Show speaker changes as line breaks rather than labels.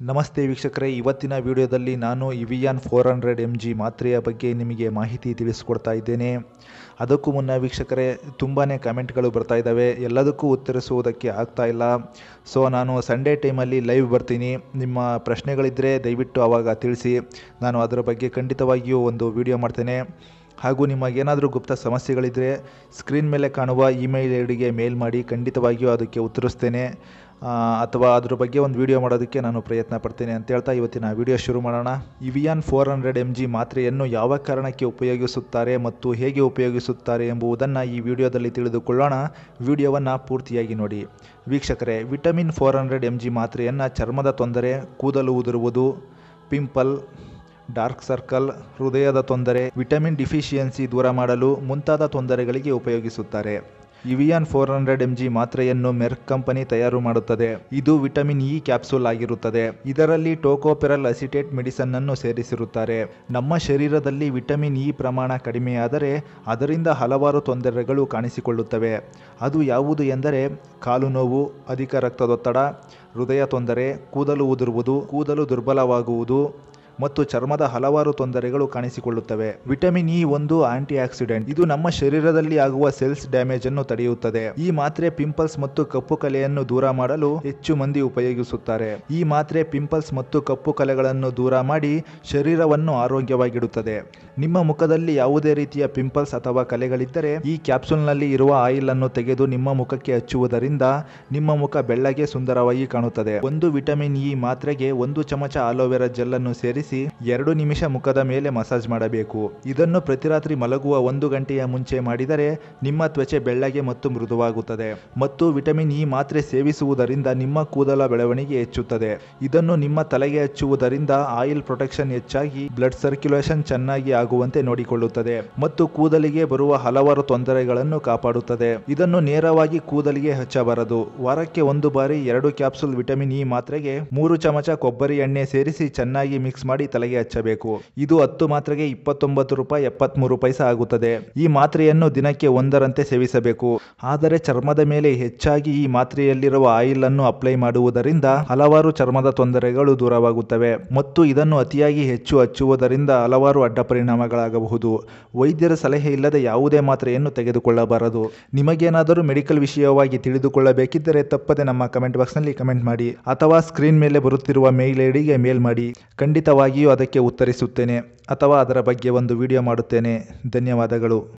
ನಮಸ್ತೆ ವೀಕ್ಷಕರೇ ಇವತ್ತಿನ ವಿಡಿಯೋದಲ್ಲಿ ನಾನು Evion four hundred M G ಮಾತ್ರೆಯ ಬಗ್ಗೆ ನಿಮಗೆ ಮಾಹಿತಿ ತಿಳಿಸ್ಕೊಡ್ತಾ ಇದ್ದೇನೆ ಅದಕ್ಕೂ ಮುನ್ನ ವೀಕ್ಷಕರೇ ತುಂಬಾ ಕಮೆಂಟ್ಗಳು ಬರ್ತಾ ಇದ್ದಾವೆ ಎಲ್ಲದಕ್ಕೂ ಉತ್ತರಿಸುವುದಕ್ಕೆ ಆಗ್ತಾ ಇಲ್ಲ ಸೊ ನಾನು ಸಂಡೇ ಟೈಮಲ್ಲಿ ಲೈವ್ ಬರ್ತೀನಿ ನಿಮ್ಮ ಪ್ರಶ್ನೆಗಳಿದ್ದರೆ ದಯವಿಟ್ಟು ಆವಾಗ ತಿಳಿಸಿ ನಾನು ಅದರ ಬಗ್ಗೆ ಖಂಡಿತವಾಗಿಯೂ ಒಂದು ವಿಡಿಯೋ ಮಾಡ್ತೇನೆ ಹಾಗೂ ನಿಮಗೇನಾದರೂ ಗುಪ್ತ ಸಮಸ್ಯೆಗಳಿದ್ದರೆ ಸ್ಕ್ರೀನ್ ಮೇಲೆ ಕಾಣುವ ಇಮೇಲ್ ಐ ಡಿಗೆ ಮೇಲ್ ಮಾಡಿ ಖಂಡಿತವಾಗಿಯೂ ಅದಕ್ಕೆ ಉತ್ತರಿಸ್ತೇನೆ ಆ, ಅಥವಾ ಅದ್ರ ಬಗ್ಗೆ ಒಂದು ವಿಡಿಯೋ ಮಾಡೋದಕ್ಕೆ ನಾನು ಪ್ರಯತ್ನ ಪಡ್ತೇನೆ ಅಂತ ಹೇಳ್ತಾ ಇವತ್ತಿನ ವಿಡಿಯೋ ಶುರು ಮಾಡೋಣ Evion four hundred M G ಮಾತ್ರೆಯನ್ನು ಯಾವ ಕಾರಣಕ್ಕೆ ಉಪಯೋಗಿಸುತ್ತಾರೆ ಮತ್ತು ಹೇಗೆ ಉಪಯೋಗಿಸುತ್ತಾರೆ ಎಂಬುದನ್ನು ಈ ವಿಡಿಯೋದಲ್ಲಿ ತಿಳಿದುಕೊಳ್ಳೋಣ ವಿಡಿಯೋವನ್ನು ಪೂರ್ತಿಯಾಗಿ ನೋಡಿ ವೀಕ್ಷಕರೇ vitamin four hundred M G ಮಾತ್ರೆಯನ್ನು ಚರ್ಮದ ತೊಂದರೆ ಕೂದಲು ಉದುರುವುದು ಪಿಂಪಲ್ ಡಾರ್ಕ್ ಸರ್ಕಲ್ ಹೃದಯದ ತೊಂದರೆ ವಿಟಮಿನ್ ಡಿಫಿಷಿಯನ್ಸಿ ದೂರ ಮಾಡಲು ಮುಂತಾದ ತೊಂದರೆಗಳಿಗೆ ಉಪಯೋಗಿಸುತ್ತಾರೆ Evion four hundred M G ಮಾತ್ರೆಯನ್ನು ಮೆರ್ಕ್ ಕಂಪನಿ ತಯಾರು ಮಾಡುತ್ತದೆ ಇದು ವಿಟಮಿನ್ ಇ ಕ್ಯಾಪ್ಸೂಲ್ ಆಗಿರುತ್ತದೆ ಇದರಲ್ಲಿ ಟೋಕೋಪೆರಲ್ ಅಸಿಟೇಟ್ ಮೆಡಿಸನ್ ಅನ್ನು ಸೇರಿಸಿರುತ್ತಾರೆ ನಮ್ಮ ಶರೀರದಲ್ಲಿ ವಿಟಮಿನ್ ಇ ಪ್ರಮಾಣ ಕಡಿಮೆಯಾದರೆ ಅದರಿಂದ ಹಲವಾರು ತೊಂದರೆಗಳು ಕಾಣಿಸಿಕೊಳ್ಳುತ್ತವೆ ಅದು ಯಾವುದು ಎಂದರೆ ಕಾಲು ನೋವು ಅಧಿಕ ರಕ್ತದೊತ್ತಡ ಹೃದಯ ತೊಂದರೆ ಕೂದಲು ಉದುರುವುದು ಕೂದಲು ದುರ್ಬಲವಾಗುವುದು ಮತ್ತು ಚರ್ಮದ ಹಲವಾರು ತೊಂದರೆಗಳು ಕಾಣಿಸಿಕೊಳ್ಳುತ್ತವೆ ವಿಟಮಿನ್ ಇ ಒಂದು ಆಂಟಿ ಆಕ್ಸಿಡೆಂಟ್ ಇದು ನಮ್ಮ ಶರೀರದಲ್ಲಿ ಆಗುವ ಸೆಲ್ಸ್ ಡ್ಯಾಮೇಜ್ ಅನ್ನು ತಡೆಯುತ್ತದೆ ಈ ಮಾತ್ರೆ ಪಿಂಪಲ್ಸ್ ಮತ್ತು ಕಪ್ಪು ಕಲೆಯನ್ನು ದೂರ ಮಾಡಲು ಹೆಚ್ಚು ಮಂದಿ ಉಪಯೋಗಿಸುತ್ತಾರೆ ಈ ಮಾತ್ರೆ ಪಿಂಪಲ್ಸ್ ಮತ್ತು ಕಪ್ಪು ಕಲೆಗಳನ್ನು ದೂರ ಮಾಡಿ ಶರೀರವನ್ನು ಆರೋಗ್ಯವಾಗಿಡುತ್ತದೆ ನಿಮ್ಮ ಮುಖದಲ್ಲಿ ಯಾವುದೇ ರೀತಿಯ ಪಿಂಪಲ್ಸ್ ಅಥವಾ ಕಲೆಗಳಿದ್ದರೆ ಈ ಕ್ಯಾಪ್ಸೂಲ್ನಲ್ಲಿ ಇರುವ ಆಯಿಲ್ ಅನ್ನು ತೆಗೆದು ನಿಮ್ಮ ಮುಖಕ್ಕೆ ಹಚ್ಚುವುದರಿಂದ ನಿಮ್ಮ ಮುಖ ಬೆಳ್ಳಗೆ ಸುಂದರವಾಗಿ ಕಾಣುತ್ತದೆ ಒಂದು ವಿಟಮಿನ್ ಇ ಮಾತ್ರೆಗೆ ಒಂದು ಚಮಚ ಆಲೋವೆರಾ ಜೆಲ್ ಅನ್ನು ಸೇರಿಸಿ ಎರಡು ನಿಮಿಷ ಮುಖದ ಮೇಲೆ ಮಸಾಜ್ ಮಾಡಬೇಕು ಇದನ್ನು ಪ್ರತಿ ರಾತ್ರಿ ಮಲಗುವ ಒಂದು ಗಂಟೆಯ ಮುಂಚೆ ಮಾಡಿದರೆ ನಿಮ್ಮ ತ್ವಚೆ ಬೆಳ್ಳಗೆ ಮತ್ತು ಮೃದುವಾಗುತ್ತದೆ ಮತ್ತು ವಿಟಮಿನ್ ಇ ಮಾತ್ರೆ ಸೇವಿಸುವುದರಿಂದ ನಿಮ್ಮ ಕೂದಲ ಬೆಳವಣಿಗೆ ಹೆಚ್ಚುತ್ತದೆ ಇದನ್ನು ನಿಮ್ಮ ತಲೆಗೆ ಹಚ್ಚುವುದರಿಂದ ಆಯಿಲ್ ಪ್ರೊಟೆಕ್ಷನ್ ಹೆಚ್ಚಾಗಿ ಬ್ಲಡ್ ಸರ್ಕ್ಯುಲೇಷನ್ ಚೆನ್ನಾಗಿ ಆಗುವಂತೆ ನೋಡಿಕೊಳ್ಳುತ್ತದೆ ಮತ್ತು ಕೂದಲಿಗೆ ಬರುವ ಹಲವಾರು ತೊಂದರೆಗಳನ್ನು ಕಾಪಾಡುತ್ತದೆ ಇದನ್ನು ನೇರವಾಗಿ ಕೂದಲಿಗೆ ಹಚ್ಚಬಾರದು ವಾರಕ್ಕೆ ಒಂದು ಬಾರಿ ಎರಡು ಕ್ಯಾಪ್ಸೂಲ್ ವಿಟಮಿನ್ ಇ ಮಾತ್ರೆಗೆ ಮೂರು ಚಮಚ ಕೊಬ್ಬರಿ ಎಣ್ಣೆ ಸೇರಿಸಿ ಚೆನ್ನಾಗಿ ಮಿಕ್ಸ್ ಮಾಡಿ ತಲೆಗೆ ಹಚ್ಚಬೇಕು ಇದು ಹತ್ತು ಮಾತ್ರೆಗೆ ಇಪ್ಪತ್ತೊಂಬತ್ತು ರೂಪಾಯಿ ಎಪ್ಪತ್ಮೂರು ಪೈಸೆ ಆಗುತ್ತದೆ ಈ ಮಾತ್ರೆಯನ್ನು ದಿನಕ್ಕೆ ಒಂದರಂತೆ ಸೇವಿಸಬೇಕು ಆದರೆ ಚರ್ಮದ ಮೇಲೆ ಹೆಚ್ಚಾಗಿ ಈ ಮಾತ್ರೆಯಲ್ಲಿರುವ ಆಯಿಲ್ ಅನ್ನು ಅಪ್ಲೈ ಮಾಡುವುದರಿಂದ ಹಲವಾರು ಚರ್ಮದ ತೊಂದರೆಗಳು ದೂರವಾಗುತ್ತವೆ ಮತ್ತು ಇದನ್ನು ಅತಿಯಾಗಿ ಹೆಚ್ಚು ಹಚ್ಚುವುದರಿಂದ ಹಲವಾರು ಅಡ್ಡ ಪರಿಣಾಮಗಳಾಗಬಹುದು ವೈದ್ಯರ ಸಲಹೆ ಇಲ್ಲದೆ ಯಾವುದೇ ಮಾತ್ರೆಯನ್ನು ತೆಗೆದುಕೊಳ್ಳಬಾರದು ನಿಮಗೇನಾದರೂ ಮೆಡಿಕಲ್ ವಿಷಯವಾಗಿ ತಿಳಿದುಕೊಳ್ಳಬೇಕಿದ್ದರೆ ತಪ್ಪದೆ ನಮ್ಮ ಕಮೆಂಟ್ ಬಾಕ್ಸ್ನಲ್ಲಿ ಕಮೆಂಟ್ ಮಾಡಿ ಅಥವಾ ಸ್ಕ್ರೀನ್ ಮೇಲೆ ಬರುತ್ತಿರುವ ಮೇಲ್ ಐಡಿಗೆ ಮೇಲ್ ಮಾಡಿ ಖಂಡಿತವಾಗಿಯೂ ಅದಕ್ಕೆ ಉತ್ತರಿಸುತ್ತೇನೆ ಅಥವಾ ಅದರ ಬಗ್ಗೆ ಒಂದು ವಿಡಿಯೋ ಮಾಡುತ್ತೇನೆ ಧನ್ಯವಾದಗಳು